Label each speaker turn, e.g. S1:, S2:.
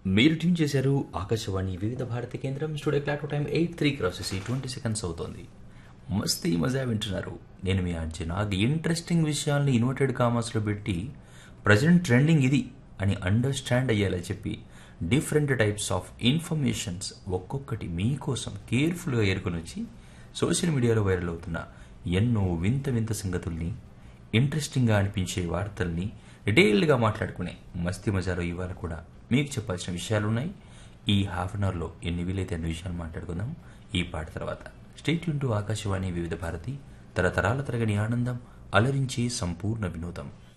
S1: మీరు ట్యూన్ చేశారు ఆకాశవాణి వివిధ భారతి కేంద్రం studio clock time eight three crosses twenty seconds అవుతోంది మస్తీ మజా వింటున్నారు నేను మీ ఆర్జే నాకు ఇంట్రెస్టింగ్ విషయాల్ని ఇన్వర్టెడ్ కామర్స్లో పెట్టి ప్రజెంట్ ట్రెండింగ్ ఇది అని అండర్స్టాండ్ అయ్యేలా చెప్పి డిఫరెంట్ టైప్స్ ఆఫ్ ఇన్ఫర్మేషన్స్ ఒక్కొక్కటి మీకోసం కేర్ఫుల్గా ఏరుకొని వచ్చి సోషల్ మీడియాలో వైరల్ అవుతున్న ఎన్నో వింత వింత సంగతుల్ని ఇంట్రెస్టింగ్గా అనిపించే వార్తల్ని డీటెయిల్డ్గా మాట్లాడుకునే మస్తీ మజాలో ఇవాళ కూడా మీకు చెప్పాల్సిన విషయాలు ఉన్నాయి ఈ హాఫ్ అన్ అవర్లో ఎన్ని వీలైతే అన్ని విషయాలు మాట్లాడుకుందాం ఈ పాట తర్వాత స్టేట్ యూన్ టు ఆకాశవాణి వివిధ భారతి తరతరాల తరగని ఆనందం అలరించే సంపూర్ణ వినోదం